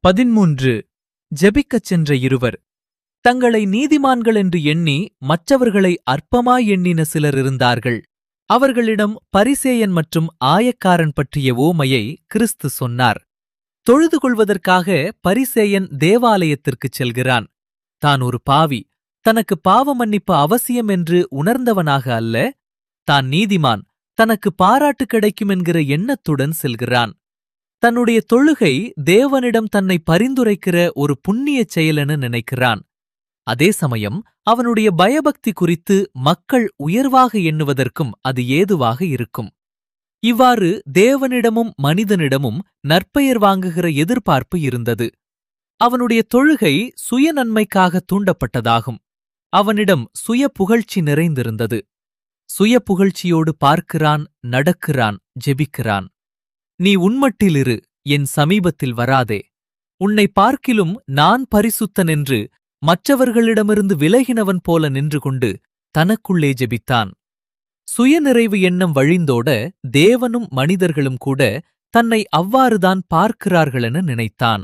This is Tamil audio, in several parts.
பதிமூன்று ஜெபிக்கச் சென்ற இருவர் தங்களை நீதிமான்கள் என்று எண்ணி மற்றவர்களை அற்பமாய் எண்ணின சிலர் இருந்தார்கள் அவர்களிடம் பரிசேயன் மற்றும் ஆயக்காரன் பற்றிய ஓமையை கிறிஸ்து சொன்னார் தொழுது கொள்வதற்காக பரிசேயன் தேவாலயத்திற்குச் செல்கிறான் தான் ஒரு பாவி தனக்கு பாவ மன்னிப்பு அவசியம் என்று உணர்ந்தவனாக அல்ல தான் நீதிமான் தனக்கு பாராட்டு கிடைக்கும் என்கிற எண்ணத்துடன் செல்கிறான் தன்னுடைய தொழுகை தேவனிடம் தன்னை பரிந்துரைக்கிற ஒரு புண்ணியச் செயலென நினைக்கிறான் அதே சமயம் அவனுடைய பயபக்தி குறித்து மக்கள் உயர்வாக எண்ணுவதற்கும் அது ஏதுவாக இருக்கும் இவ்வாறு தேவனிடமும் மனிதனிடமும் நற்பெயர் வாங்குகிற எதிர்பார்ப்பு இருந்தது அவனுடைய தொழுகை சுய நன்மைக்காக தூண்டப்பட்டதாகும் அவனிடம் சுய புகழ்ச்சி நிறைந்திருந்தது சுய புகழ்ச்சியோடு பார்க்கிறான் நடக்கிறான் ஜெபிக்கிறான் நீ உன்மட்டிலிரு என் சமீபத்தில் வராதே உன்னை பார்க்கிலும் நான் பரிசுத்தன் என்று மற்றவர்களிடமிருந்து விலகினவன் போல நின்று கொண்டு தனக்குள்ளே ஜெபித்தான் சுயநிறைவு எண்ணம் வழிந்தோட தேவனும் மனிதர்களும் கூட தன்னை அவ்வாறுதான் பார்க்கிறார்களென நினைத்தான்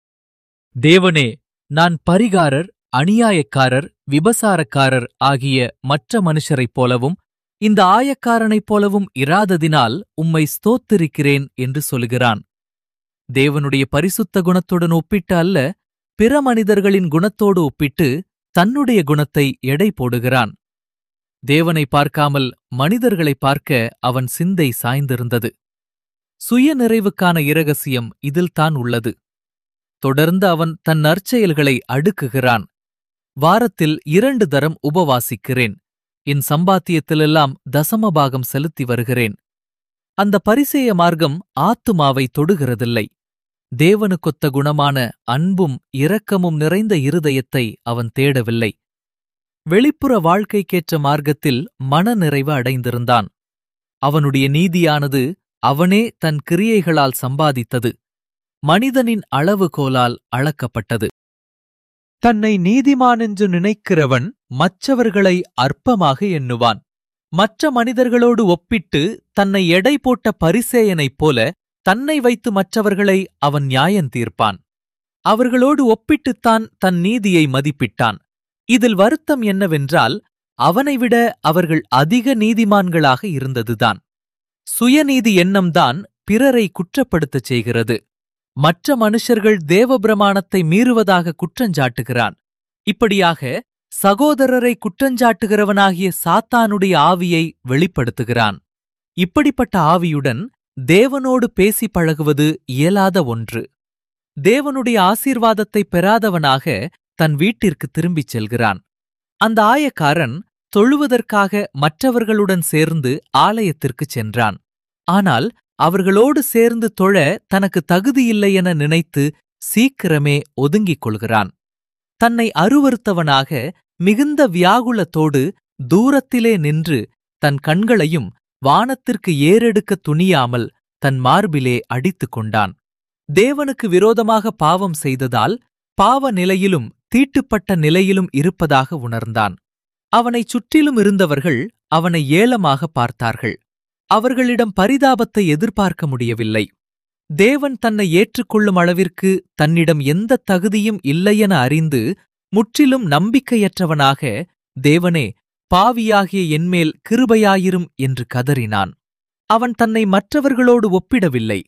தேவனே நான் பரிகாரர் அநியாயக்காரர் விபசாரக்காரர் ஆகிய மற்ற மனுஷரைப் போலவும் இந்த ஆயக்காரனைப் போலவும் இராததினால் உம்மை ஸ்தோத்திரிக்கிறேன் என்று சொல்கிறான் தேவனுடைய பரிசுத்த குணத்துடன் ஒப்பிட்டு அல்ல பிற மனிதர்களின் குணத்தோடு ஒப்பிட்டு தன்னுடைய குணத்தை எடை போடுகிறான் தேவனை பார்க்காமல் மனிதர்களை பார்க்க அவன் சிந்தை சாய்ந்திருந்தது சுய நிறைவுக்கான இரகசியம் இதில்தான் உள்ளது தொடர்ந்து அவன் தன் நற்செயல்களை அடுக்குகிறான் வாரத்தில் இரண்டு தரம் உபவாசிக்கிறேன் என் சம்பாத்தியத்திலெல்லாம் தசமபாகம் செலுத்தி வருகிறேன் அந்த பரிசேய மார்க்கம் ஆத்துமாவை தொடுகிறதில்லை தேவனுக்கொத்த குணமான அன்பும் இரக்கமும் நிறைந்த இருதயத்தை அவன் தேடவில்லை வெளிப்புற வாழ்க்கைக்கேற்ற மார்க்கத்தில் மனநிறைவு அடைந்திருந்தான் அவனுடைய நீதியானது அவனே தன் கிரியைகளால் சம்பாதித்தது மனிதனின் அளவுகோலால் அளக்கப்பட்டது தன்னை நீதிமானென்று நினைக்கிறவன் மற்றவர்களை அற்பமாக எண்ணுவான் மற்ற மனிதர்களோடு ஒப்பிட்டு தன்னை எடை போட்ட பரிசேயனைப் போல தன்னை வைத்து மற்றவர்களை அவன் நியாயம் தீர்ப்பான் அவர்களோடு ஒப்பிட்டுத்தான் தன் நீதியை மதிப்பிட்டான் இதில் வருத்தம் என்னவென்றால் அவனைவிட அவர்கள் அதிக நீதிமான்களாக இருந்ததுதான் சுயநீதி எண்ணம்தான் பிறரை குற்றப்படுத்தச் செய்கிறது மற்ற மனுஷர்கள் தேவபிரமாணத்தை மீறுவதாக குற்றஞ்சாட்டுகிறான் இப்படியாக சகோதரரை குற்றஞ்சாட்டுகிறவனாகிய சாத்தானுடைய ஆவியை வெளிப்படுத்துகிறான் இப்படிப்பட்ட ஆவியுடன் தேவனோடு பேசி பழகுவது இயலாத ஒன்று தேவனுடைய ஆசீர்வாதத்தை பெறாதவனாக தன் வீட்டிற்கு திரும்பிச் செல்கிறான் அந்த ஆயக்காரன் தொழுவதற்காக மற்றவர்களுடன் சேர்ந்து ஆலயத்திற்குச் சென்றான் ஆனால் அவர்களோடு சேர்ந்து தொழ தனக்கு தகுதியில்லை என நினைத்து சீக்கிரமே ஒதுங்கிக் கொள்கிறான் தன்னை அருவறுத்தவனாக மிகுந்த வியாகுலத்தோடு தூரத்திலே நின்று தன் கண்களையும் வானத்திற்கு ஏறெடுக்க துணியாமல் தன் மார்பிலே அடித்துக் கொண்டான் தேவனுக்கு விரோதமாக பாவம் செய்ததால் பாவ நிலையிலும் தீட்டுப்பட்ட நிலையிலும் இருப்பதாக உணர்ந்தான் அவனைச் சுற்றிலும் இருந்தவர்கள் அவனை ஏளமாக பார்த்தார்கள் அவர்களிடம் பரிதாபத்தை எதிர்பார்க்க முடியவில்லை தேவன் தன்னை ஏற்றுக்கொள்ளும் அளவிற்கு தன்னிடம் எந்த தகுதியும் இல்லையென அறிந்து முற்றிலும் நம்பிக்கையற்றவனாக தேவனே பாவியாகிய என்மேல் கிருபையாயிரும் என்று கதறினான் அவன் தன்னை மற்றவர்களோடு ஒப்பிடவில்லை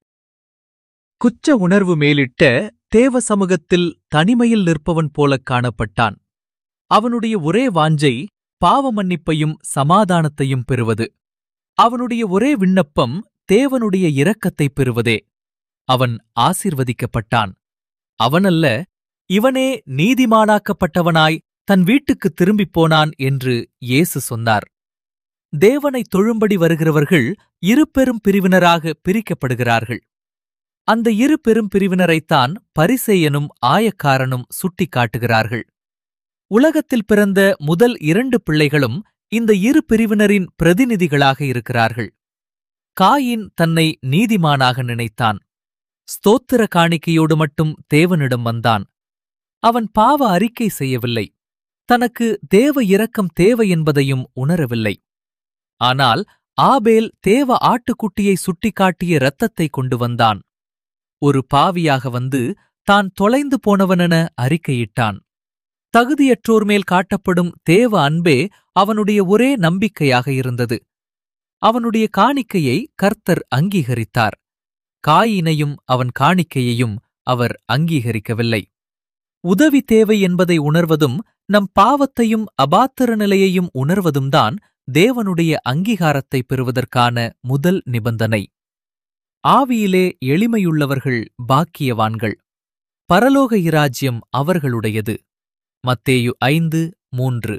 குற்ற உணர்வு மேலிட்ட தேவ சமூகத்தில் தனிமையில் நிற்பவன் போலக் காணப்பட்டான் அவனுடைய ஒரே வாஞ்சை பாவ மன்னிப்பையும் சமாதானத்தையும் பெறுவது அவனுடைய ஒரே விண்ணப்பம் தேவனுடைய இரக்கத்தைப் பெறுவதே அவன் ஆசீர்வதிக்கப்பட்டான் அவனல்ல இவனே நீதிமானாக்கப்பட்டவனாய் தன் வீட்டுக்குத் திரும்பிப் போனான் என்று இயேசு சொன்னார் தேவனை தொழும்படி வருகிறவர்கள் இரு பெரும் பிரிவினராக பிரிக்கப்படுகிறார்கள் அந்த இரு பெரும் பிரிவினரைத்தான் பரிசேயனும் ஆயக்காரனும் சுட்டிக் காட்டுகிறார்கள் உலகத்தில் பிறந்த முதல் இரண்டு பிள்ளைகளும் இந்த இரு பிரிவினரின் பிரதிநிதிகளாக இருக்கிறார்கள் காயின் தன்னை நீதிமானாக நினைத்தான் ஸ்தோத்திர காணிக்கையோடு மட்டும் தேவனிடம் வந்தான் அவன் பாவ அறிக்கை செய்யவில்லை தனக்கு தேவ இரக்கம் தேவை என்பதையும் உணரவில்லை ஆனால் ஆபேல் தேவ ஆட்டுக்குட்டியை சுட்டிக்காட்டிய இரத்தத்தை கொண்டு வந்தான் ஒரு பாவியாக வந்து தான் தொலைந்து போனவனென அறிக்கையிட்டான் தகுதியற்றோர் மேல் காட்டப்படும் தேவ அன்பே அவனுடைய ஒரே நம்பிக்கையாக இருந்தது அவனுடைய காணிக்கையை கர்த்தர் அங்கீகரித்தார் காயினையும் அவன் காணிக்கையையும் அவர் அங்கீகரிக்கவில்லை உதவி தேவை என்பதை உணர்வதும் நம் பாவத்தையும் அபாத்திர நிலையையும் உணர்வதும்தான் தேவனுடைய அங்கீகாரத்தை பெறுவதற்கான முதல் நிபந்தனை ஆவியிலே எளிமையுள்ளவர்கள் பாக்கியவான்கள் பரலோக இராஜ்யம் அவர்களுடையது மத்தேயு ஐந்து மூன்று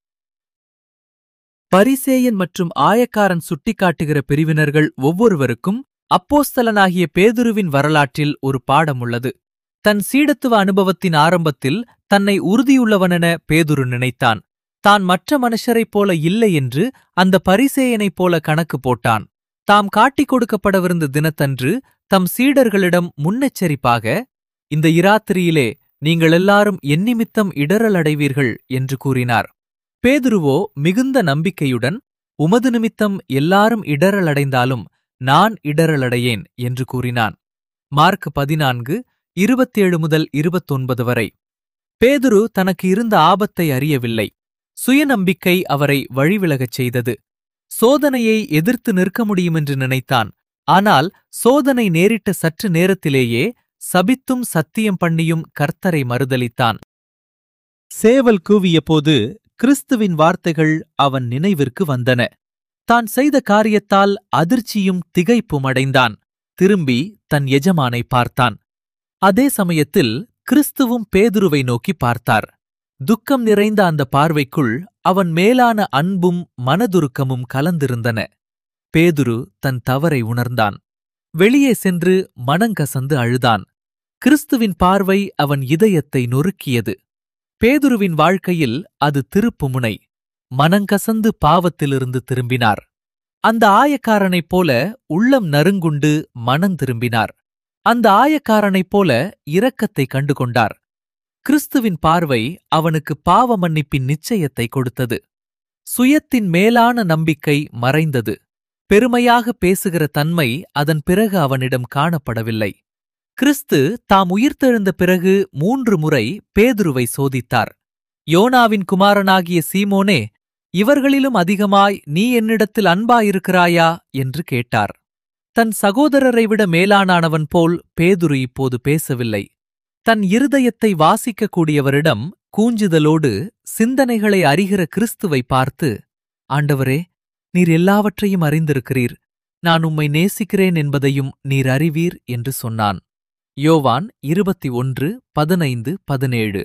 பரிசேயன் மற்றும் ஆயக்காரன் சுட்டிக்காட்டுகிற பிரிவினர்கள் ஒவ்வொருவருக்கும் அப்போஸ்தலனாகிய பேதுருவின் வரலாற்றில் ஒரு பாடம் உள்ளது தன் சீடத்துவ அனுபவத்தின் ஆரம்பத்தில் தன்னை உறுதியுள்ளவனென பேதுரு நினைத்தான் தான் மற்ற மனுஷரைப் போல இல்லை என்று அந்த பரிசேயனைப் போல கணக்கு போட்டான் தாம் காட்டிக் கொடுக்கப்படவிருந்த தினத்தன்று தம் சீடர்களிடம் முன்னெச்சரிப்பாக இந்த இராத்திரியிலே நீங்கள் எல்லாரும் எந்நிமித்தம் இடரல் அடைவீர்கள் என்று கூறினார் பேதுருவோ மிகுந்த நம்பிக்கையுடன் உமது நிமித்தம் எல்லாரும் இடரலடைந்தாலும் நான் இடரலடையேன் என்று கூறினான் மார்க் பதினான்கு இருபத்தேழு முதல் இருபத்தொன்பது வரை பேதுரு தனக்கு இருந்த ஆபத்தை அறியவில்லை சுயநம்பிக்கை அவரை வழிவிலகச் செய்தது சோதனையை எதிர்த்து நிற்க முடியுமென்று நினைத்தான் ஆனால் சோதனை நேரிட்ட சற்று நேரத்திலேயே சபித்தும் சத்தியம் பண்ணியும் கர்த்தரை மறுதலித்தான் சேவல் கூவியபோது கிறிஸ்துவின் வார்த்தைகள் அவன் நினைவிற்கு வந்தன தான் செய்த காரியத்தால் அதிர்ச்சியும் திகைப்பும் அடைந்தான் திரும்பி தன் எஜமானை பார்த்தான் அதே சமயத்தில் கிறிஸ்துவும் பேதுருவை நோக்கி பார்த்தார் துக்கம் நிறைந்த அந்த பார்வைக்குள் அவன் மேலான அன்பும் மனதுருக்கமும் கலந்திருந்தன பேதுரு தன் தவறை உணர்ந்தான் வெளியே சென்று மனங்கசந்து அழுதான் கிறிஸ்துவின் பார்வை அவன் இதயத்தை நொறுக்கியது பேதுருவின் வாழ்க்கையில் அது திருப்புமுனை மனங்கசந்து பாவத்திலிருந்து திரும்பினார் அந்த ஆயக்காரனைப் போல உள்ளம் நறுங்குண்டு மனம் திரும்பினார் அந்த ஆயக்காரனைப் போல இரக்கத்தை கண்டுகொண்டார் கிறிஸ்துவின் பார்வை அவனுக்கு பாவ மன்னிப்பின் நிச்சயத்தை கொடுத்தது சுயத்தின் மேலான நம்பிக்கை மறைந்தது பெருமையாக பேசுகிற தன்மை அதன் பிறகு அவனிடம் காணப்படவில்லை கிறிஸ்து தாம் உயிர்த்தெழுந்த பிறகு மூன்று முறை பேதுருவை சோதித்தார் யோனாவின் குமாரனாகிய சீமோனே இவர்களிலும் அதிகமாய் நீ என்னிடத்தில் அன்பாயிருக்கிறாயா என்று கேட்டார் தன் சகோதரரை விட மேலானானவன் போல் பேதுரு இப்போது பேசவில்லை தன் இருதயத்தை வாசிக்கக்கூடியவரிடம் கூஞ்சுதலோடு சிந்தனைகளை அறிகிற கிறிஸ்துவை பார்த்து ஆண்டவரே நீர் எல்லாவற்றையும் அறிந்திருக்கிறீர் நான் உம்மை நேசிக்கிறேன் என்பதையும் நீர் அறிவீர் என்று சொன்னான் யோவான் இருபத்தி ஒன்று பதினைந்து பதினேழு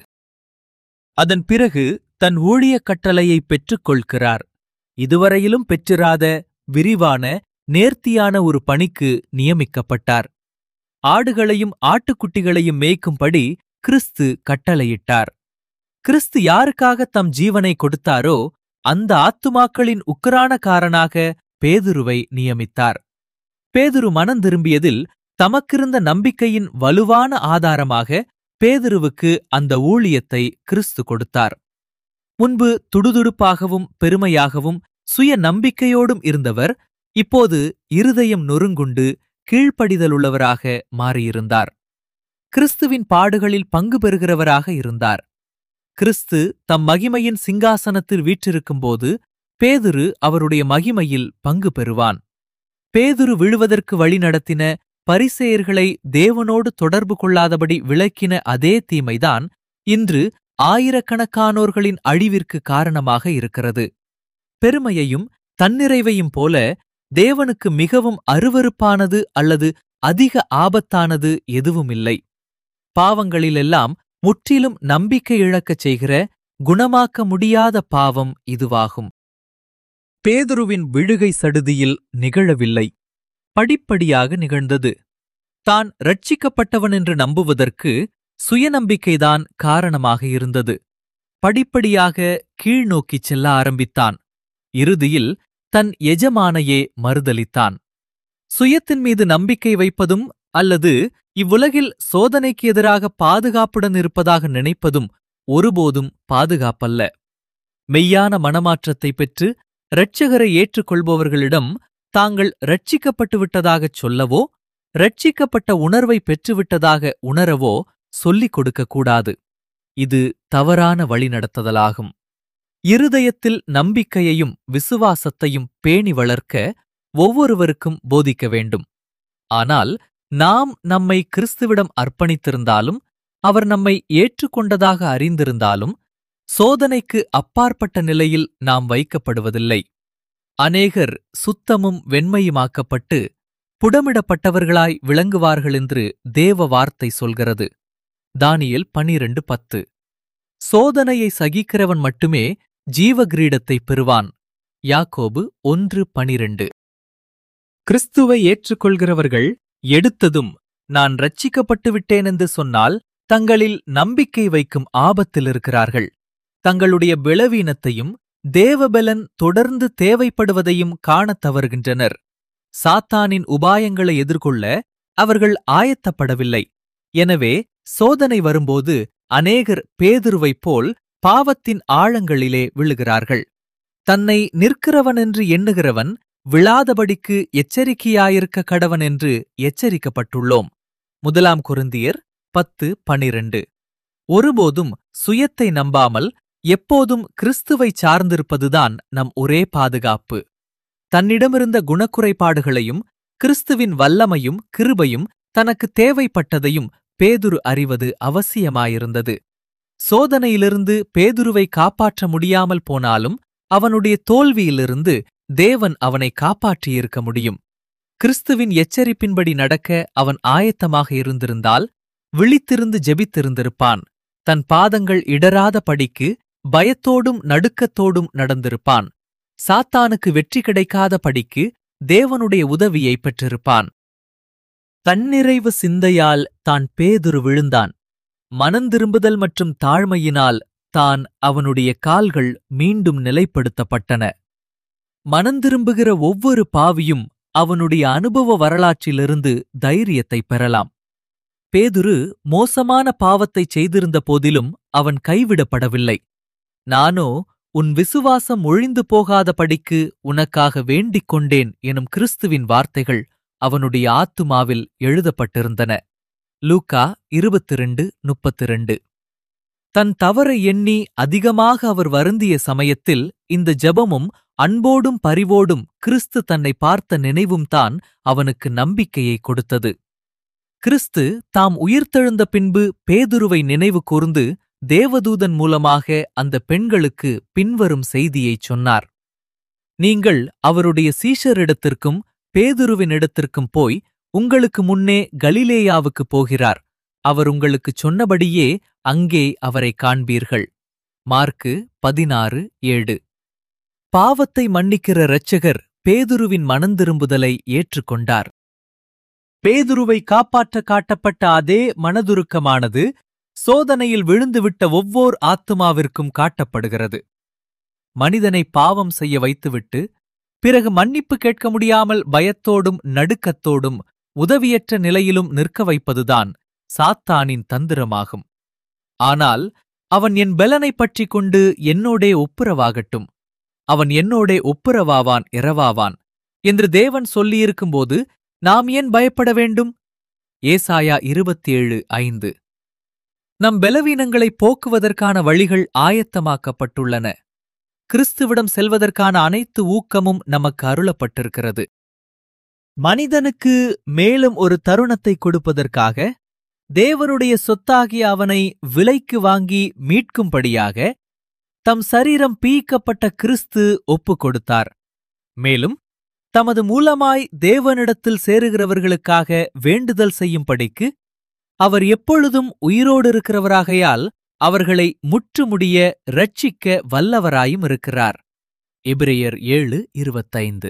அதன் பிறகு தன் ஊழியக் கட்டளையை பெற்றுக்கொள்கிறார் இதுவரையிலும் பெற்றிராத விரிவான நேர்த்தியான ஒரு பணிக்கு நியமிக்கப்பட்டார் ஆடுகளையும் ஆட்டுக்குட்டிகளையும் மேய்க்கும்படி கிறிஸ்து கட்டளையிட்டார் கிறிஸ்து யாருக்காக தம் ஜீவனை கொடுத்தாரோ அந்த ஆத்துமாக்களின் உக்கிரானக்காரனாக பேதுருவை நியமித்தார் பேதுரு மனம் திரும்பியதில் தமக்கிருந்த நம்பிக்கையின் வலுவான ஆதாரமாக பேதுருவுக்கு அந்த ஊழியத்தை கிறிஸ்து கொடுத்தார் முன்பு துடுதுடுப்பாகவும் பெருமையாகவும் சுய நம்பிக்கையோடும் இருந்தவர் இப்போது இருதயம் நொறுங்குண்டு கீழ்ப்படிதலுள்ளவராக மாறியிருந்தார் கிறிஸ்துவின் பாடுகளில் பங்கு பெறுகிறவராக இருந்தார் கிறிஸ்து தம் மகிமையின் சிங்காசனத்தில் வீற்றிருக்கும்போது பேதுரு அவருடைய மகிமையில் பங்கு பெறுவான் பேதுரு விழுவதற்கு வழிநடத்தின பரிசேயர்களை தேவனோடு தொடர்பு கொள்ளாதபடி விளக்கின அதே தீமைதான் இன்று ஆயிரக்கணக்கானோர்களின் அழிவிற்கு காரணமாக இருக்கிறது பெருமையையும் தன்னிறைவையும் போல தேவனுக்கு மிகவும் அருவருப்பானது அல்லது அதிக ஆபத்தானது எதுவுமில்லை பாவங்களிலெல்லாம் முற்றிலும் நம்பிக்கை இழக்கச் செய்கிற குணமாக்க முடியாத பாவம் இதுவாகும் பேதுருவின் விழுகை சடுதியில் நிகழவில்லை படிப்படியாக நிகழ்ந்தது தான் ரட்சிக்கப்பட்டவன் என்று நம்புவதற்கு சுயநம்பிக்கைதான் காரணமாக இருந்தது படிப்படியாக கீழ்நோக்கிச் செல்ல ஆரம்பித்தான் இறுதியில் தன் எஜமானையே மறுதலித்தான் சுயத்தின் மீது நம்பிக்கை வைப்பதும் அல்லது இவ்வுலகில் சோதனைக்கு எதிராக பாதுகாப்புடன் இருப்பதாக நினைப்பதும் ஒருபோதும் பாதுகாப்பல்ல மெய்யான மனமாற்றத்தை பெற்று இரட்சகரை ஏற்றுக்கொள்பவர்களிடம் தாங்கள் ரட்சிக்கப்பட்டு விட்டதாகச் சொல்லவோ ரட்சிக்கப்பட்ட உணர்வை பெற்றுவிட்டதாக உணரவோ சொல்லிக் கொடுக்கக்கூடாது இது தவறான வழிநடத்துதலாகும் இருதயத்தில் நம்பிக்கையையும் விசுவாசத்தையும் பேணி வளர்க்க ஒவ்வொருவருக்கும் போதிக்க வேண்டும் ஆனால் நாம் நம்மை கிறிஸ்துவிடம் அர்ப்பணித்திருந்தாலும் அவர் நம்மை ஏற்றுக்கொண்டதாக அறிந்திருந்தாலும் சோதனைக்கு அப்பாற்பட்ட நிலையில் நாம் வைக்கப்படுவதில்லை அநேகர் சுத்தமும் வெண்மையுமாக்கப்பட்டு புடமிடப்பட்டவர்களாய் விளங்குவார்களென்று தேவ வார்த்தை சொல்கிறது தானியல் பனிரெண்டு பத்து சோதனையை சகிக்கிறவன் மட்டுமே ஜீவகிரீடத்தை பெறுவான் யாக்கோபு ஒன்று பனிரெண்டு கிறிஸ்துவை ஏற்றுக்கொள்கிறவர்கள் எடுத்ததும் நான் ரட்சிக்கப்பட்டு விட்டேன் என்று சொன்னால் தங்களில் நம்பிக்கை வைக்கும் ஆபத்தில் இருக்கிறார்கள் தங்களுடைய பலவீனத்தையும் தேவபலன் தொடர்ந்து தேவைப்படுவதையும் காணத் தவறுகின்றனர் சாத்தானின் உபாயங்களை எதிர்கொள்ள அவர்கள் ஆயத்தப்படவில்லை எனவே சோதனை வரும்போது அநேகர் பேதுருவைப் போல் பாவத்தின் ஆழங்களிலே விழுகிறார்கள் தன்னை நிற்கிறவனென்று எண்ணுகிறவன் விழாதபடிக்கு எச்சரிக்கையாயிருக்க கடவன் என்று எச்சரிக்கப்பட்டுள்ளோம் முதலாம் குருந்தியர் பத்து பனிரண்டு ஒருபோதும் சுயத்தை நம்பாமல் எப்போதும் கிறிஸ்துவை சார்ந்திருப்பதுதான் நம் ஒரே பாதுகாப்பு தன்னிடமிருந்த குணக்குறைபாடுகளையும் கிறிஸ்துவின் வல்லமையும் கிருபையும் தனக்கு தேவைப்பட்டதையும் பேதுரு அறிவது அவசியமாயிருந்தது சோதனையிலிருந்து பேதுருவை காப்பாற்ற முடியாமல் போனாலும் அவனுடைய தோல்வியிலிருந்து தேவன் அவனை காப்பாற்றியிருக்க முடியும் கிறிஸ்துவின் எச்சரிப்பின்படி நடக்க அவன் ஆயத்தமாக இருந்திருந்தால் விழித்திருந்து ஜெபித்திருந்திருப்பான் தன் பாதங்கள் இடராத படிக்கு பயத்தோடும் நடுக்கத்தோடும் நடந்திருப்பான் சாத்தானுக்கு வெற்றி கிடைக்காத படிக்கு தேவனுடைய உதவியை பெற்றிருப்பான் தன்னிறைவு சிந்தையால் தான் பேதுரு விழுந்தான் மனந்திரும்புதல் மற்றும் தாழ்மையினால் தான் அவனுடைய கால்கள் மீண்டும் நிலைப்படுத்தப்பட்டன மனந்திரும்புகிற ஒவ்வொரு பாவியும் அவனுடைய அனுபவ வரலாற்றிலிருந்து தைரியத்தை பெறலாம் பேதுரு மோசமான பாவத்தைச் செய்திருந்த போதிலும் அவன் கைவிடப்படவில்லை நானோ உன் விசுவாசம் ஒழிந்து போகாதபடிக்கு உனக்காக வேண்டிக் கொண்டேன் எனும் கிறிஸ்துவின் வார்த்தைகள் அவனுடைய ஆத்துமாவில் எழுதப்பட்டிருந்தன லூக்கா இருபத்திரண்டு முப்பத்திரண்டு தன் தவறை எண்ணி அதிகமாக அவர் வருந்திய சமயத்தில் இந்த ஜெபமும் அன்போடும் பரிவோடும் கிறிஸ்து தன்னை பார்த்த நினைவும் தான் அவனுக்கு நம்பிக்கையை கொடுத்தது கிறிஸ்து தாம் உயிர்த்தெழுந்த பின்பு பேதுருவை நினைவு கூர்ந்து தேவதூதன் மூலமாக அந்த பெண்களுக்கு பின்வரும் செய்தியைச் சொன்னார் நீங்கள் அவருடைய சீஷரிடத்திற்கும் பேதுருவினிடத்திற்கும் போய் உங்களுக்கு முன்னே கலிலேயாவுக்குப் போகிறார் அவர் உங்களுக்குச் சொன்னபடியே அங்கே அவரை காண்பீர்கள் மார்க்கு பதினாறு ஏழு பாவத்தை மன்னிக்கிற இரட்சகர் பேதுருவின் மனந்திரும்புதலை ஏற்றுக்கொண்டார் பேதுருவை காப்பாற்ற காட்டப்பட்ட அதே மனதுருக்கமானது சோதனையில் விழுந்துவிட்ட ஒவ்வோர் ஆத்துமாவிற்கும் காட்டப்படுகிறது மனிதனை பாவம் செய்ய வைத்துவிட்டு பிறகு மன்னிப்பு கேட்க முடியாமல் பயத்தோடும் நடுக்கத்தோடும் உதவியற்ற நிலையிலும் நிற்க வைப்பதுதான் சாத்தானின் தந்திரமாகும் ஆனால் அவன் என் பெலனைப் பற்றிக் கொண்டு என்னோடே ஒப்புரவாகட்டும் அவன் என்னோடே ஒப்புரவாவான் இரவாவான் என்று தேவன் சொல்லியிருக்கும்போது நாம் ஏன் பயப்பட வேண்டும் ஏசாயா இருபத்தேழு ஐந்து நம் பலவீனங்களை போக்குவதற்கான வழிகள் ஆயத்தமாக்கப்பட்டுள்ளன கிறிஸ்துவிடம் செல்வதற்கான அனைத்து ஊக்கமும் நமக்கு அருளப்பட்டிருக்கிறது மனிதனுக்கு மேலும் ஒரு தருணத்தை கொடுப்பதற்காக தேவனுடைய சொத்தாகிய அவனை விலைக்கு வாங்கி மீட்கும்படியாக தம் சரீரம் பீய்க்கப்பட்ட கிறிஸ்து ஒப்புக் கொடுத்தார் மேலும் தமது மூலமாய் தேவனிடத்தில் சேருகிறவர்களுக்காக வேண்டுதல் செய்யும்படிக்கு அவர் எப்பொழுதும் உயிரோடு இருக்கிறவராகையால் அவர்களை முற்றுமுடிய ரட்சிக்க வல்லவராயும் இருக்கிறார் எபிரெயர் ஏழு இருபத்தைந்து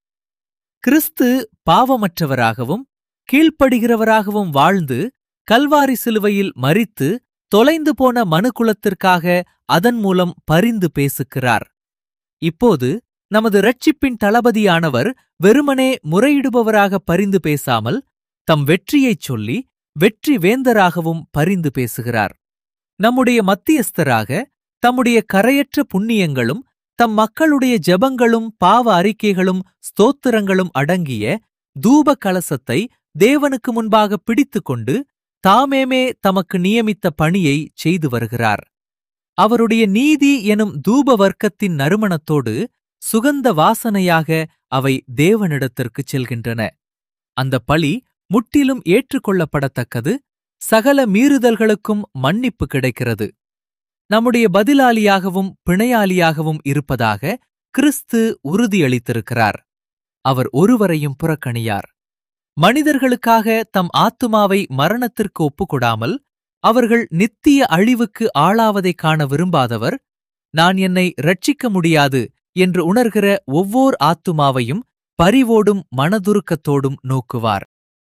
கிறிஸ்து பாவமற்றவராகவும் கீழ்ப்படுகிறவராகவும் வாழ்ந்து கல்வாரி சிலுவையில் மரித்து தொலைந்து போன மனுக்குலத்திற்காக அதன் மூலம் பரிந்து பேசுகிறார் இப்போது நமது ரட்சிப்பின் தளபதியானவர் வெறுமனே முறையிடுபவராக பரிந்து பேசாமல் தம் வெற்றியைச் சொல்லி வெற்றி வேந்தராகவும் பரிந்து பேசுகிறார் நம்முடைய மத்தியஸ்தராக தம்முடைய கரையற்ற புண்ணியங்களும் தம் மக்களுடைய ஜெபங்களும் பாவ அறிக்கைகளும் ஸ்தோத்திரங்களும் அடங்கிய தூப கலசத்தை தேவனுக்கு முன்பாக பிடித்துக்கொண்டு தாமேமே தமக்கு நியமித்த பணியை செய்து வருகிறார் அவருடைய நீதி எனும் தூப வர்க்கத்தின் நறுமணத்தோடு சுகந்த வாசனையாக அவை தேவனிடத்திற்குச் செல்கின்றன அந்த பழி முற்றிலும் ஏற்றுக்கொள்ளப்படத்தக்கது சகல மீறுதல்களுக்கும் மன்னிப்பு கிடைக்கிறது நம்முடைய பதிலாளியாகவும் பிணையாளியாகவும் இருப்பதாக கிறிஸ்து உறுதியளித்திருக்கிறார் அவர் ஒருவரையும் புறக்கணியார் மனிதர்களுக்காக தம் ஆத்துமாவை மரணத்திற்கு ஒப்புக்கொடாமல் அவர்கள் நித்திய அழிவுக்கு ஆளாவதைக் காண விரும்பாதவர் நான் என்னை ரட்சிக்க முடியாது என்று உணர்கிற ஒவ்வோர் ஆத்துமாவையும் பரிவோடும் மனதுருக்கத்தோடும் நோக்குவார்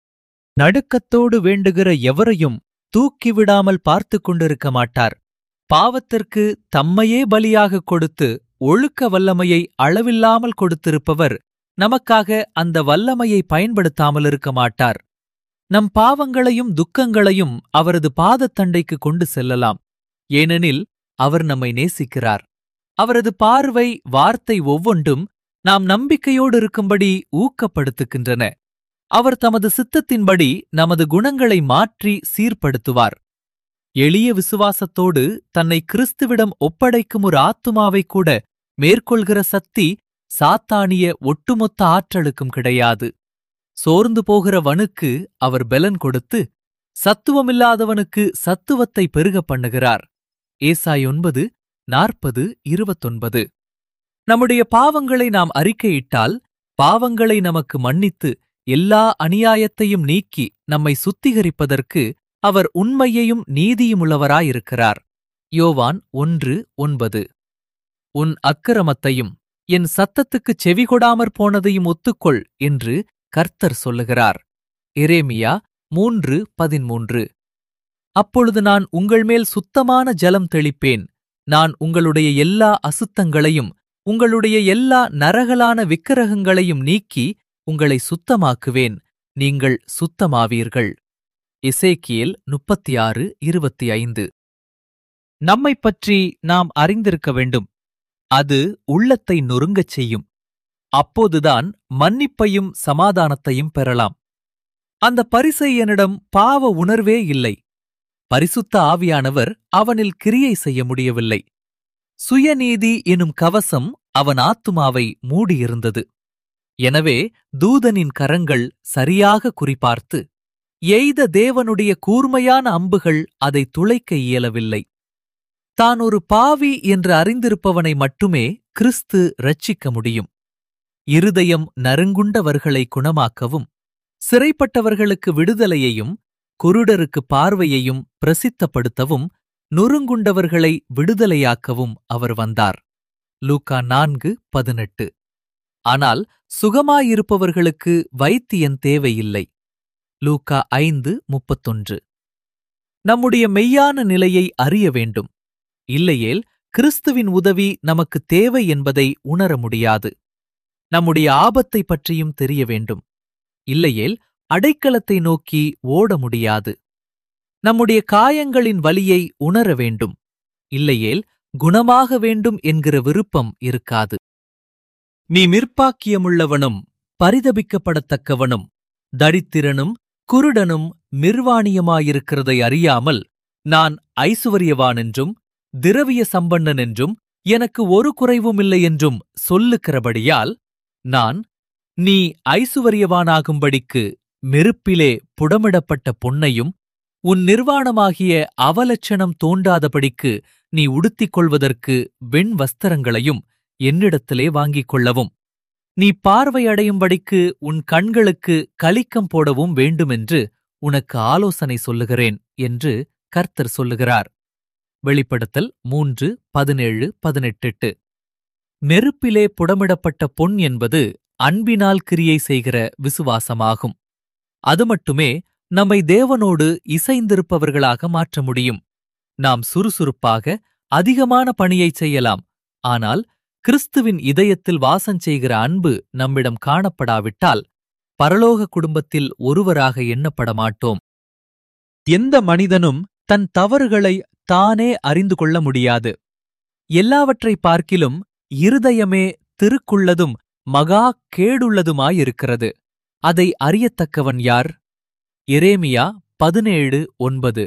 நடுக்கத்தோடு வேண்டுகிற எவரையும் தூக்கிவிடாமல் பார்த்துக் கொண்டிருக்க மாட்டார் பாவத்திற்கு தம்மையே பலியாகக் கொடுத்து ஒழுக்க வல்லமையை அளவில்லாமல் கொடுத்திருப்பவர் நமக்காக அந்த வல்லமையை பயன்படுத்தாமல் இருக்க மாட்டார் நம் பாவங்களையும் துக்கங்களையும் அவரது பாதத்தண்டைக்கு கொண்டு செல்லலாம் ஏனெனில் அவர் நம்மை நேசிக்கிறார் அவரது பார்வை வார்த்தை ஒவ்வொன்றும் நாம் நம்பிக்கையோடு இருக்கும்படி ஊக்கப்படுத்துகின்றன அவர் தமது சித்தத்தின்படி நமது குணங்களை மாற்றி சீர்படுத்துவார் எளிய விசுவாசத்தோடு தன்னை கிறிஸ்துவிடம் ஒப்படைக்கும் ஒரு ஆத்துமாவை கூட மேற்கொள்கிற சக்தி சாத்தானிய ஒட்டுமொத்த ஆற்றலுக்கும் கிடையாது சோர்ந்து போகிற வனுக்கு அவர் பெலன் கொடுத்து சத்துவமில்லாதவனுக்கு சத்துவத்தை பெருக பண்ணுகிறார் ஏசாய் ஒன்பது நாற்பது இருபத்தொன்பது நம்முடைய பாவங்களை நாம் அறிக்கையிட்டால் பாவங்களை நமக்கு மன்னித்து எல்லா அநியாயத்தையும் நீக்கி நம்மை சுத்திகரிப்பதற்கு அவர் உண்மையையும் நீதியுமுள்ளவராயிருக்கிறார் யோவான் ஒன்று ஒன்பது உன் அக்கிரமத்தையும் என் சத்தத்துக்குச் செவிகொடாமற் போனதையும் ஒத்துக்கொள் என்று கர்த்தர் சொல்லுகிறார் எரேமியா மூன்று பதிமூன்று அப்பொழுது நான் உங்கள்மேல் சுத்தமான ஜலம் தெளிப்பேன் நான் உங்களுடைய எல்லா அசுத்தங்களையும் உங்களுடைய எல்லா நரகலான விக்கிரகங்களையும் நீக்கி உங்களை சுத்தமாக்குவேன் நீங்கள் சுத்தமாவீர்கள் இசேக்கியேல் முப்பத்தி ஆறு இருபத்தி ஐந்து நம்மைப் பற்றி நாம் அறிந்திருக்க வேண்டும் அது உள்ளத்தை நொறுங்கச் செய்யும் அப்போதுதான் மன்னிப்பையும் சமாதானத்தையும் பெறலாம் அந்த பரிசெய்யனிடம் பாவ உணர்வே இல்லை பரிசுத்த ஆவியானவர் அவனில் கிரியை செய்ய முடியவில்லை சுயநீதி எனும் கவசம் அவன் ஆத்துமாவை மூடியிருந்தது எனவே தூதனின் கரங்கள் சரியாக குறிபார்த்து எய்த தேவனுடைய கூர்மையான அம்புகள் அதை துளைக்க இயலவில்லை தான் ஒரு பாவி என்று அறிந்திருப்பவனை மட்டுமே கிறிஸ்து ரட்சிக்க முடியும் இருதயம் நறுங்குண்டவர்களை குணமாக்கவும் சிறைப்பட்டவர்களுக்கு விடுதலையையும் குருடருக்கு பார்வையையும் பிரசித்தப்படுத்தவும் நொறுங்குண்டவர்களை விடுதலையாக்கவும் அவர் வந்தார் லூக்கா நான்கு பதினெட்டு ஆனால் சுகமாயிருப்பவர்களுக்கு வைத்தியன் தேவையில்லை லூக்கா ஐந்து முப்பத்தொன்று நம்முடைய மெய்யான நிலையை அறிய வேண்டும் இல்லையேல் கிறிஸ்துவின் உதவி நமக்கு தேவை என்பதை உணர முடியாது நம்முடைய ஆபத்தை பற்றியும் தெரிய வேண்டும் இல்லையேல் அடைக்கலத்தை நோக்கி ஓட முடியாது நம்முடைய காயங்களின் வலியை உணர வேண்டும் இல்லையேல் குணமாக வேண்டும் என்கிற விருப்பம் இருக்காது நீ மிர்ப்பாக்கியமுள்ளவனும் பரிதபிக்கப்படத்தக்கவனும் தரித்திரனும் குருடனும் மிர்வாணியமாயிருக்கிறதை அறியாமல் நான் ஐசுவரியவானென்றும் திரவிய சம்பன்னன் என்றும் எனக்கு ஒரு குறைவுமில்லை என்றும் சொல்லுகிறபடியால் நான் நீ ஐசுவரியவானாகும்படிக்கு மெருப்பிலே புடமிடப்பட்ட பொன்னையும் உன் நிர்வாணமாகிய அவலட்சணம் தோன்றாதபடிக்கு நீ உடுத்திக் கொள்வதற்கு வெண் வஸ்திரங்களையும் என்னிடத்திலே வாங்கிக் கொள்ளவும் நீ பார்வையடையும்படிக்கு உன் கண்களுக்கு கலிக்கம் போடவும் வேண்டுமென்று உனக்கு ஆலோசனை சொல்லுகிறேன் என்று கர்த்தர் சொல்லுகிறார் வெளிப்படுத்தல் மூன்று பதினேழு பதினெட்டு நெருப்பிலே புடமிடப்பட்ட பொன் என்பது அன்பினால் கிரியை செய்கிற விசுவாசமாகும் அது மட்டுமே நம்மை தேவனோடு இசைந்திருப்பவர்களாக மாற்ற முடியும் நாம் சுறுசுறுப்பாக அதிகமான பணியைச் செய்யலாம் ஆனால் கிறிஸ்துவின் இதயத்தில் வாசஞ்செய்கிற அன்பு நம்மிடம் காணப்படாவிட்டால் பரலோக குடும்பத்தில் ஒருவராக எண்ணப்பட மாட்டோம் எந்த மனிதனும் தன் தவறுகளை தானே அறிந்து கொள்ள முடியாது எல்லாவற்றை பார்க்கிலும் இருதயமே திருக்குள்ளதும் மகா கேடுள்ளதுமாயிருக்கிறது அதை அறியத்தக்கவன் யார் எரேமியா பதினேழு ஒன்பது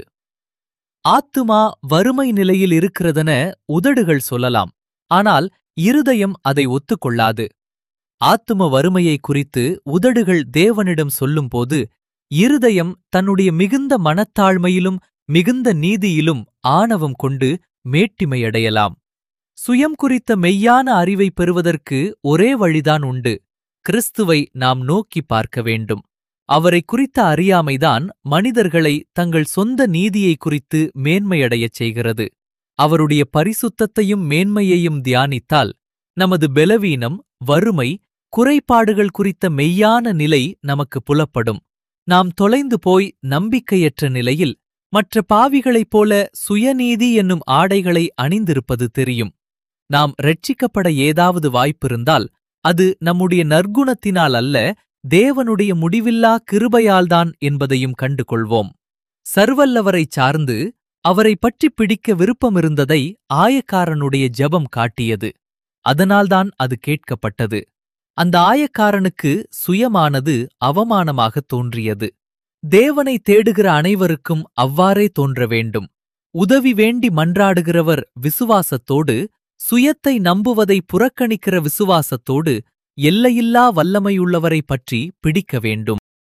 ஆத்துமா வறுமை நிலையில் இருக்கிறதென உதடுகள் சொல்லலாம் ஆனால் இருதயம் அதை ஒத்துக்கொள்ளாது ஆத்தும வறுமையை குறித்து உதடுகள் தேவனிடம் சொல்லும்போது இருதயம் தன்னுடைய மிகுந்த மனத்தாழ்மையிலும் மிகுந்த நீதியிலும் ஆணவம் கொண்டு மேட்டிமையடையலாம் சுயம் குறித்த மெய்யான அறிவை பெறுவதற்கு ஒரே வழிதான் உண்டு கிறிஸ்துவை நாம் நோக்கி பார்க்க வேண்டும் அவரை குறித்த அறியாமைதான் மனிதர்களை தங்கள் சொந்த நீதியை குறித்து மேன்மையடையச் செய்கிறது அவருடைய பரிசுத்தத்தையும் மேன்மையையும் தியானித்தால் நமது பெலவீனம் வறுமை குறைபாடுகள் குறித்த மெய்யான நிலை நமக்கு புலப்படும் நாம் தொலைந்து போய் நம்பிக்கையற்ற நிலையில் மற்ற பாவிகளைப் போல சுயநீதி என்னும் ஆடைகளை அணிந்திருப்பது தெரியும் நாம் ரட்சிக்கப்பட ஏதாவது வாய்ப்பிருந்தால் அது நம்முடைய நற்குணத்தினால் அல்ல தேவனுடைய முடிவில்லா கிருபையால்தான் என்பதையும் கண்டு கொள்வோம் சர்வல்லவரைச் சார்ந்து அவரை பற்றி பிடிக்க விருப்பமிருந்ததை ஆயக்காரனுடைய ஜெபம் காட்டியது அதனால்தான் அது கேட்கப்பட்டது அந்த ஆயக்காரனுக்கு சுயமானது அவமானமாகத் தோன்றியது தேவனை தேடுகிற அனைவருக்கும் அவ்வாறே தோன்ற வேண்டும் உதவி வேண்டி மன்றாடுகிறவர் விசுவாசத்தோடு சுயத்தை நம்புவதை புறக்கணிக்கிற விசுவாசத்தோடு எல்லையில்லா வல்லமையுள்ளவரை பற்றி பிடிக்க வேண்டும்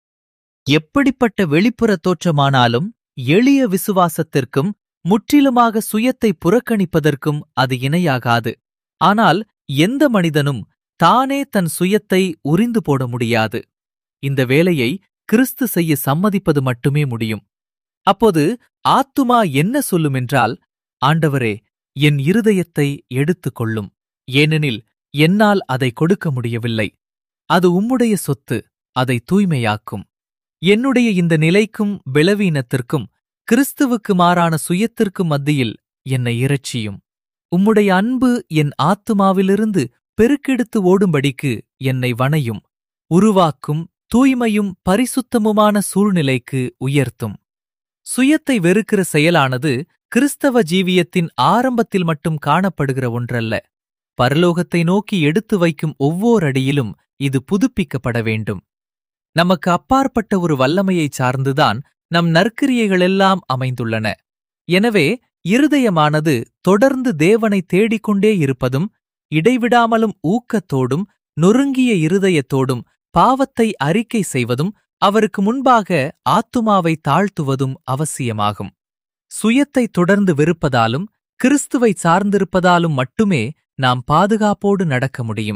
எப்படிப்பட்ட வெளிப்புற தோற்றமானாலும் எளிய விசுவாசத்திற்கும் முற்றிலுமாக சுயத்தை புறக்கணிப்பதற்கும் அது இணையாகாது ஆனால் எந்த மனிதனும் தானே தன் சுயத்தை உரிந்து போட முடியாது இந்த வேலையை கிறிஸ்து செய்ய சம்மதிப்பது மட்டுமே முடியும் அப்போது ஆத்துமா என்ன சொல்லுமென்றால் ஆண்டவரே என் இருதயத்தை எடுத்துக் கொள்ளும் ஏனெனில் என்னால் அதை கொடுக்க முடியவில்லை அது உம்முடைய சொத்து அதை தூய்மையாக்கும் என்னுடைய இந்த நிலைக்கும் பலவீனத்திற்கும் கிறிஸ்துவுக்கு மாறான சுயத்திற்கும் மத்தியில் என்னை இறைச்சியும் உம்முடைய அன்பு என் ஆத்துமாவிலிருந்து பெருக்கெடுத்து ஓடும்படிக்கு என்னை வணையும் உருவாக்கும் தூய்மையும் பரிசுத்தமுமான சூழ்நிலைக்கு உயர்த்தும் சுயத்தை வெறுக்கிற செயலானது கிறிஸ்தவ ஜீவியத்தின் ஆரம்பத்தில் மட்டும் காணப்படுகிற ஒன்றல்ல பரலோகத்தை நோக்கி எடுத்து வைக்கும் ஒவ்வொரு அடியிலும் இது புதுப்பிக்கப்பட வேண்டும் நமக்கு அப்பாற்பட்ட ஒரு வல்லமையைச் சார்ந்துதான் நம் நற்கிரியைகளெல்லாம் அமைந்துள்ளன எனவே இருதயமானது தொடர்ந்து தேவனை தேடிக்கொண்டே இருப்பதும் இடைவிடாமலும் ஊக்கத்தோடும் நொறுங்கிய இருதயத்தோடும் பாவத்தை அறிக்கை செய்வதும் அவருக்கு முன்பாக ஆத்துமாவை தாழ்த்துவதும் அவசியமாகும் சுயத்தை தொடர்ந்து வெறுப்பதாலும் கிறிஸ்துவை சார்ந்திருப்பதாலும் மட்டுமே நாம் பாதுகாப்போடு நடக்க முடியும்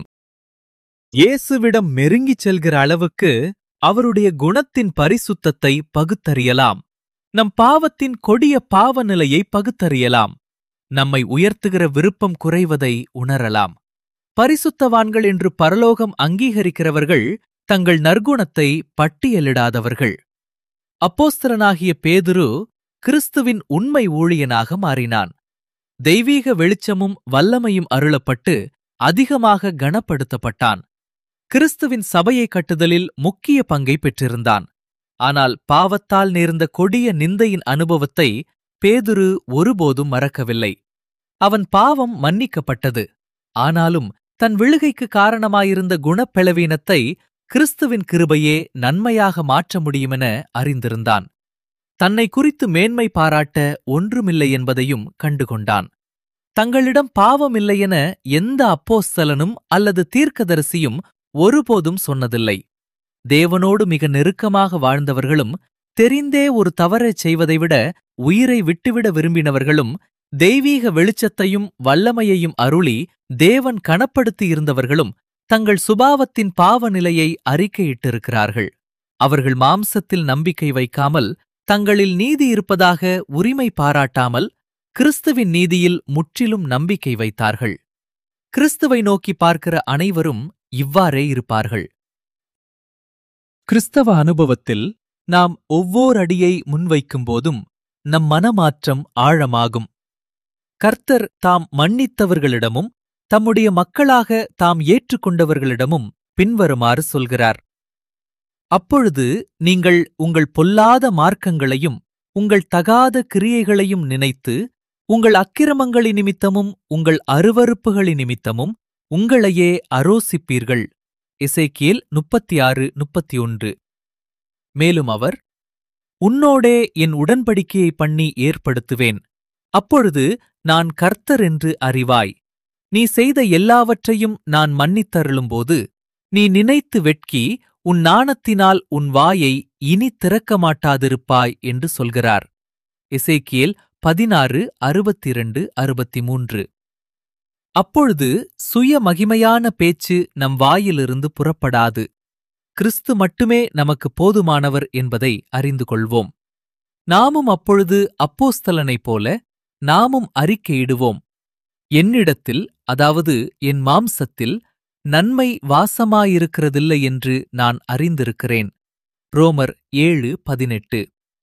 இயேசுவிடம் நெருங்கிச் செல்கிற அளவுக்கு அவருடைய குணத்தின் பரிசுத்தத்தை பகுத்தறியலாம் நம் பாவத்தின் கொடிய பாவ நிலையை பகுத்தறியலாம் நம்மை உயர்த்துகிற விருப்பம் குறைவதை உணரலாம் பரிசுத்தவான்கள் என்று பரலோகம் அங்கீகரிக்கிறவர்கள் தங்கள் நற்குணத்தை பட்டியலிடாதவர்கள் அப்போஸ்தலனாகிய பேதுரு கிறிஸ்துவின் உண்மை ஊழியனாக மாறினான் தெய்வீக வெளிச்சமும் வல்லமையும் அருளப்பட்டு அதிகமாக கனப்படுத்தப்பட்டான் கிறிஸ்துவின் சபையை கட்டுதலில் முக்கிய பங்கை பெற்றிருந்தான் ஆனால் பாவத்தால் நேர்ந்த கொடிய நிந்தையின் அனுபவத்தை பேதுரு ஒருபோதும் மறக்கவில்லை அவன் பாவம் மன்னிக்கப்பட்டது ஆனாலும் தன் விழுகைக்கு காரணமாயிருந்த குணப்பெளவீனத்தை கிறிஸ்துவின் கிருபையே நன்மையாக மாற்ற முடியுமென அறிந்திருந்தான் தன்னை குறித்து மேன்மை பாராட்ட ஒன்றுமில்லை என்பதையும் கண்டுகொண்டான் தங்களிடம் பாவமில்லையென எந்த அப்போஸ்தலனும் அல்லது தீர்க்கதரிசியும் ஒருபோதும் சொன்னதில்லை தேவனோடு மிக நெருக்கமாக வாழ்ந்தவர்களும் தெரிந்தே ஒரு தவறைச் செய்வதை விட உயிரை விட்டுவிட விரும்பினவர்களும் தெய்வீக வெளிச்சத்தையும் வல்லமையையும் அருளி தேவன் கனப்படுத்தியிருந்தவர்களும் தங்கள் சுபாவத்தின் பாவ நிலையை அறிக்கையிட்டிருக்கிறார்கள் அவர்கள் மாம்சத்தில் நம்பிக்கை வைக்காமல் தங்களில் நீதி இருப்பதாக உரிமை பாராட்டாமல் கிறிஸ்துவின் நீதியில் முற்றிலும் நம்பிக்கை வைத்தார்கள் கிறிஸ்துவை நோக்கி பார்க்கிற அனைவரும் இவ்வாறே இருப்பார்கள் கிறிஸ்தவ அனுபவத்தில் நாம் ஒவ்வோர் அடியை முன்வைக்கும் போதும் நம் மனமாற்றம் ஆழமாகும் கர்த்தர் தாம் மன்னித்தவர்களிடமும் தம்முடைய மக்களாக தாம் ஏற்றுக்கொண்டவர்களிடமும் பின்வருமாறு சொல்கிறார் அப்பொழுது நீங்கள் உங்கள் பொல்லாத மார்க்கங்களையும் உங்கள் தகாத கிரியைகளையும் நினைத்து உங்கள் அக்கிரமங்களி நிமித்தமும் உங்கள் அருவருப்புகளி நிமித்தமும் உங்களையே அரோசிப்பீர்கள் இசைக்கியல் முப்பத்தி ஆறு முப்பத்தி ஒன்று மேலும் அவர் உன்னோடே என் உடன்படிக்கையை பண்ணி ஏற்படுத்துவேன் அப்பொழுது நான் கர்த்தர் என்று அறிவாய் நீ செய்த எல்லாவற்றையும் நான் மன்னித்தருளும்போது நீ நினைத்து வெட்கி உன் நாணத்தினால் உன் வாயை இனி திறக்க மாட்டாதிருப்பாய் என்று சொல்கிறார் எசேக்கியேல் பதினாறு அறுபத்திரண்டு அறுபத்தி மூன்று அப்பொழுது சுய மகிமையான பேச்சு நம் வாயிலிருந்து புறப்படாது கிறிஸ்து மட்டுமே நமக்கு போதுமானவர் என்பதை அறிந்து கொள்வோம் நாமும் அப்பொழுது அப்போஸ்தலனைப் போல நாமும் அறிக்கையிடுவோம் என்னிடத்தில் அதாவது என் மாம்சத்தில் நன்மை வாசமாயிருக்கிறதில்லை என்று நான் அறிந்திருக்கிறேன் ரோமர் ஏழு பதினெட்டு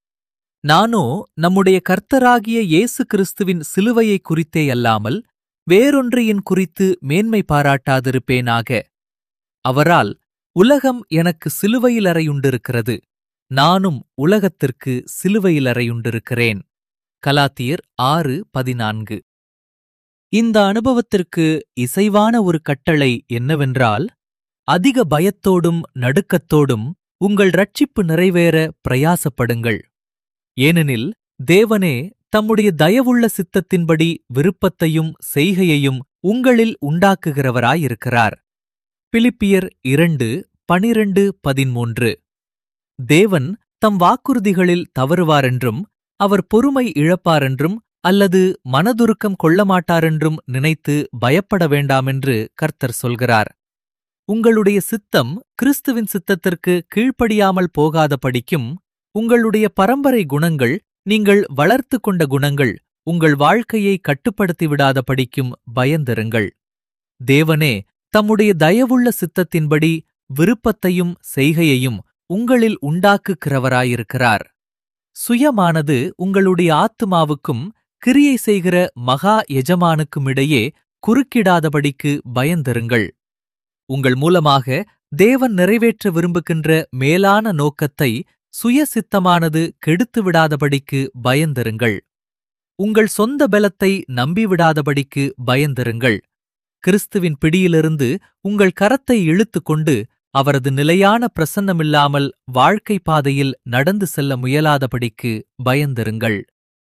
நானோ நம்முடைய கர்த்தராகிய இயேசு கிறிஸ்துவின் சிலுவையை குறித்தே அல்லாமல் வேறொன்றையின் குறித்து மேன்மை பாராட்டாதிருப்பேனாக அவரால் உலகம் எனக்கு சிலுவையில் அறையுண்டிருக்கிறது நானும் உலகத்திற்கு சிலுவையில் அறையுண்டிருக்கிறேன் கலாத்தியர் ஆறு பதினான்கு இந்த அனுபவத்திற்கு இசைவான ஒரு கட்டளை என்னவென்றால் அதிக பயத்தோடும் நடுக்கத்தோடும் உங்கள் ரட்சிப்பு நிறைவேற பிரயாசப்படுங்கள் ஏனெனில் தேவனே தம்முடைய தயவுள்ள சித்தத்தின்படி விருப்பத்தையும் செய்கையையும் உங்களில் உண்டாக்குகிறவராயிருக்கிறார் பிலிப்பியர் இரண்டு பனிரண்டு பதிமூன்று தேவன் தம் வாக்குறுதிகளில் தவறுவாரென்றும் அவர் பொறுமை இழப்பாரென்றும் அல்லது மனதுருக்கம் கொள்ளமாட்டாரென்றும் நினைத்து பயப்பட வேண்டாமென்று கர்த்தர் சொல்கிறார் உங்களுடைய சித்தம் கிறிஸ்துவின் சித்தத்திற்கு கீழ்ப்படியாமல் போகாதபடிக்கும் உங்களுடைய பரம்பரை குணங்கள் நீங்கள் வளர்த்து கொண்ட குணங்கள் உங்கள் வாழ்க்கையை கட்டுப்படுத்தி விடாதபடிக்கும் பயந்திருங்கள் தேவனே தம்முடைய தயவுள்ள சித்தத்தின்படி விருப்பத்தையும் செய்கையையும் உங்களில் உண்டாக்குகிறவராயிருக்கிறார் சுயமானது உங்களுடைய ஆத்துமாவுக்கும் கிரியை செய்கிற மகா எஜமானுக்குமிடையே குறுக்கிடாதபடிக்கு பயந்திருங்கள் உங்கள் மூலமாக தேவன் நிறைவேற்ற விரும்புகின்ற மேலான நோக்கத்தை சுயசித்தமானது கெடுத்து விடாதபடிக்கு பயந்திருங்கள் உங்கள் சொந்த பலத்தை நம்பிவிடாதபடிக்கு பயந்திருங்கள் கிறிஸ்துவின் பிடியிலிருந்து உங்கள் கரத்தை இழுத்துக்கொண்டு அவரது நிலையான பிரசன்னமில்லாமல் வாழ்க்கை பாதையில் நடந்து செல்ல முயலாதபடிக்கு பயந்திருங்கள்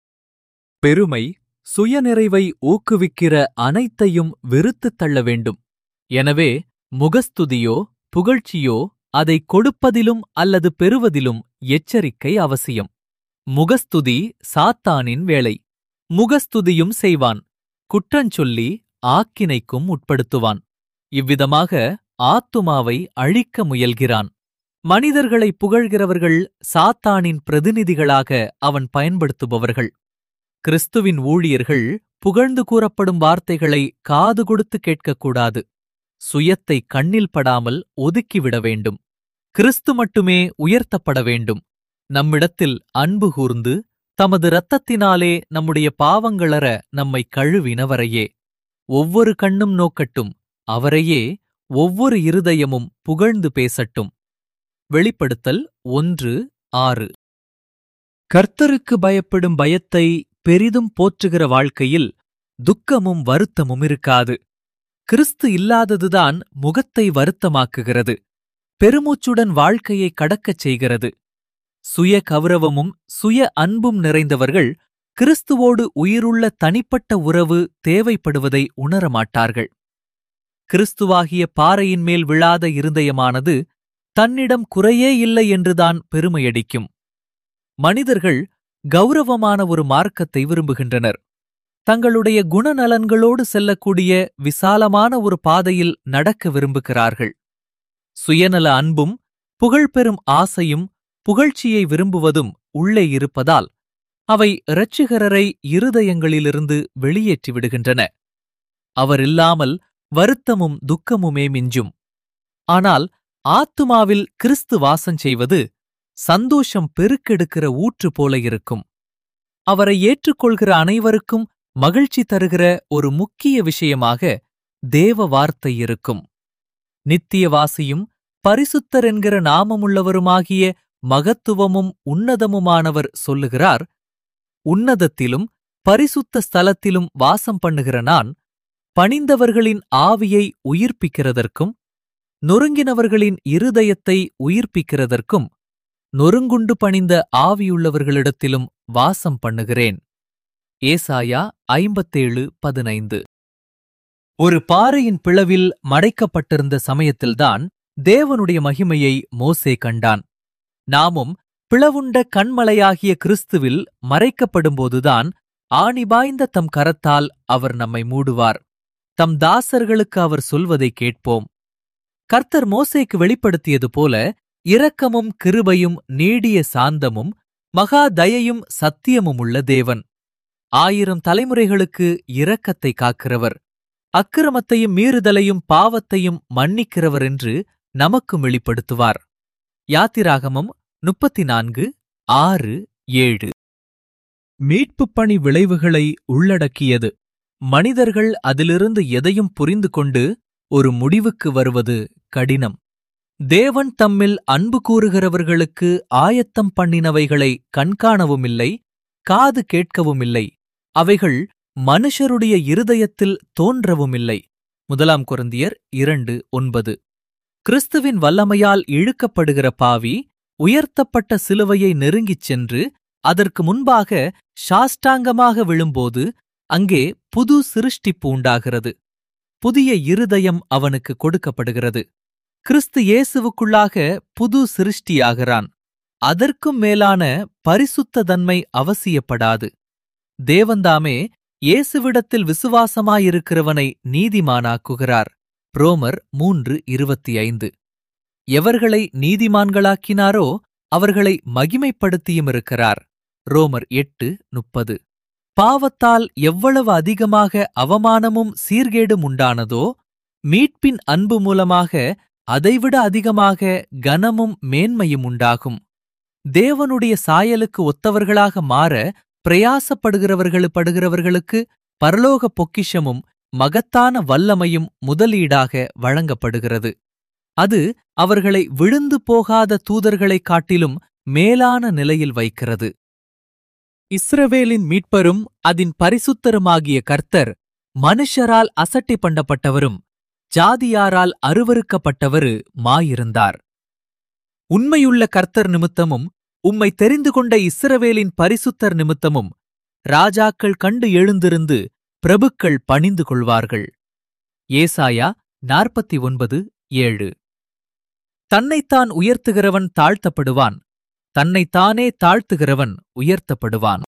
பெருமை சுயநிறைவை ஊக்குவிக்கிற அனைத்தையும் வெறுத்துத் தள்ள வேண்டும் எனவே முகஸ்துதியோ புகழ்ச்சியோ அதை கொடுப்பதிலும் அல்லது பெறுவதிலும் எச்சரிக்கை அவசியம் முகஸ்துதி சாத்தானின் வேலை முகஸ்துதியும் செய்வான் குற்றஞ்சொல்லி ஆக்கினைக்கும் உட்படுத்துவான் இவ்விதமாக ஆத்துமாவை அழிக்க முயல்கிறான் மனிதர்களை புகழ்கிறவர்கள் சாத்தானின் பிரதிநிதிகளாக அவன் பயன்படுத்துபவர்கள் கிறிஸ்துவின் ஊழியர்கள் புகழ்ந்து கூறப்படும் வார்த்தைகளை காது கொடுத்து கேட்கக்கூடாது சுயத்தை கண்ணில் படாமல் ஒதுக்கிவிட வேண்டும் கிறிஸ்து மட்டுமே உயர்த்தப்பட வேண்டும் நம்மிடத்தில் அன்பு கூர்ந்து தமது இரத்தத்தினாலே நம்முடைய பாவங்களற நம்மை கழுவினவரையே ஒவ்வொரு கண்ணும் நோக்கட்டும் அவரையே ஒவ்வொரு இருதயமும் புகழ்ந்து பேசட்டும் வெளிப்படுத்தல் ஒன்று ஆறு கர்த்தருக்கு பயப்படும் பயத்தை பெரிதும் போற்றுகிற வாழ்க்கையில் துக்கமும் வருத்தமும் இருக்காது கிறிஸ்து இல்லாததுதான் முகத்தை வருத்தமாக்குகிறது பெருமூச்சுடன் வாழ்க்கையை கடக்கச் செய்கிறது சுய கௌரவமும் சுய அன்பும் நிறைந்தவர்கள் கிறிஸ்துவோடு உயிருள்ள தனிப்பட்ட உறவு தேவைப்படுவதை உணரமாட்டார்கள் கிறிஸ்துவாகிய பாறையின் மேல் விழாத இருதயமானது தன்னிடம் குறையே இல்லை என்றுதான் பெருமையடிக்கும் மனிதர்கள் கௌரவமான ஒரு மார்க்கத்தை விரும்புகின்றனர் தங்களுடைய குணநலன்களோடு செல்லக்கூடிய விசாலமான ஒரு பாதையில் நடக்க விரும்புகிறார்கள் சுயநல அன்பும் புகழ்பெறும் ஆசையும் புகழ்ச்சியை விரும்புவதும் உள்ளே இருப்பதால் அவை இரட்சிகரரை இருதயங்களிலிருந்து வெளியேற்றி விடுகின்றன அவர் இல்லாமல் வருத்தமும் துக்கமுமே மிஞ்சும் ஆனால் ஆத்துமாவில் கிறிஸ்து வாசம் செய்வது சந்தோஷம் பெருக்கெடுக்கிற ஊற்று போல இருக்கும் அவரை ஏற்றுக்கொள்கிற அனைவருக்கும் மகிழ்ச்சி தருகிற ஒரு முக்கிய விஷயமாக தேவ வார்த்தை இருக்கும் நித்தியவாசியும் பரிசுத்தர் என்கிற நாமமுள்ளவருமாகிய மகத்துவமும் உன்னதமுமானவர் சொல்லுகிறார் உன்னதத்திலும் பரிசுத்த ஸ்தலத்திலும் வாசம் பண்ணுகிற நான் பணிந்தவர்களின் ஆவியை உயிர்ப்பிக்கிறதற்கும் நொறுங்கினவர்களின் இருதயத்தை உயிர்ப்பிக்கிறதற்கும் நொறுங்குண்டு பணிந்த ஆவியுள்ளவர்களிடத்திலும் வாசம் பண்ணுகிறேன் ஏசாயா ஐம்பத்தேழு பதினைந்து ஒரு பாறையின் பிளவில் மடைக்கப்பட்டிருந்த சமயத்தில்தான் தேவனுடைய மகிமையை மோசே கண்டான் நாமும் பிளவுண்ட கண்மலையாகிய கிறிஸ்துவில் மறைக்கப்படும்போதுதான் ஆணிபாய்ந்த தம் கரத்தால் அவர் நம்மை மூடுவார் தம் தாசர்களுக்கு அவர் சொல்வதை கேட்போம் கர்த்தர் மோசேக்கு வெளிப்படுத்தியது போல இரக்கமும் கிருபையும் நீடிய சாந்தமும் மகா தயையும் சத்தியமும் உள்ள தேவன் ஆயிரம் தலைமுறைகளுக்கு இரக்கத்தை காக்கிறவர் அக்கிரமத்தையும் மீறுதலையும் பாவத்தையும் மன்னிக்கிறவர் என்று நமக்கும் வெளிப்படுத்துவார் யாத்திராகமம் முப்பத்தி நான்கு ஆறு ஏழு மீட்புப் பணி விளைவுகளை உள்ளடக்கியது மனிதர்கள் அதிலிருந்து எதையும் புரிந்து கொண்டு ஒரு முடிவுக்கு வருவது கடினம் தேவன் தம்மில் அன்பு கூறுகிறவர்களுக்கு ஆயத்தம் பண்ணினவைகளை கண்காணவுமில்லை காது கேட்கவுமில்லை அவைகள் மனுஷருடைய இருதயத்தில் தோன்றவுமில்லை முதலாம் குருந்தியர் இரண்டு ஒன்பது கிறிஸ்துவின் வல்லமையால் இழுக்கப்படுகிற பாவி உயர்த்தப்பட்ட சிலுவையை நெருங்கிச் சென்று அதற்கு முன்பாக சாஷ்டாங்கமாக விழும்போது அங்கே புது சிருஷ்டிப்பு உண்டாகிறது புதிய இருதயம் அவனுக்கு கொடுக்கப்படுகிறது கிறிஸ்து இயேசுவுக்குள்ளாக புது சிருஷ்டியாகிறான் அதற்கும் மேலான பரிசுத்த தன்மை அவசியப்படாது தேவந்தாமே இயேசுவிடத்தில் விசுவாசமாயிருக்கிறவனை நீதிமானாக்குகிறார் ரோமர் மூன்று இருபத்தி ஐந்து எவர்களை நீதிமான்களாக்கினாரோ அவர்களை மகிமைப்படுத்தியும் இருக்கிறார் ரோமர் எட்டு முப்பது பாவத்தால் எவ்வளவு அதிகமாக அவமானமும் சீர்கேடும் உண்டானதோ மீட்பின் அன்பு மூலமாக அதைவிட அதிகமாக கனமும் மேன்மையும் உண்டாகும் தேவனுடைய சாயலுக்கு ஒத்தவர்களாக மாற பிரயாசப்படுகிறவர்கள் படுகிறவர்களுக்கு பரலோக பொக்கிஷமும் மகத்தான வல்லமையும் முதலீடாக வழங்கப்படுகிறது அது அவர்களை விழுந்து போகாத தூதர்களைக் காட்டிலும் மேலான நிலையில் வைக்கிறது இஸ்ரவேலின் மீட்பரும் அதன் பரிசுத்தருமாகிய கர்த்தர் மனுஷரால் அசட்டி பண்ணப்பட்டவரும் ஜாதியாரால் அருவருக்கப்பட்டவரு மாயிருந்தார் உண்மையுள்ள கர்த்தர் நிமித்தமும் உம்மை தெரிந்து கொண்ட இஸ்ரவேலின் பரிசுத்தர் நிமித்தமும் ராஜாக்கள் கண்டு எழுந்திருந்து பிரபுக்கள் பணிந்து கொள்வார்கள் ஏசாயா நாற்பத்தி ஒன்பது ஏழு தன்னைத்தான் உயர்த்துகிறவன் தாழ்த்தப்படுவான் தன்னைத்தானே தாழ்த்துகிறவன் உயர்த்தப்படுவான்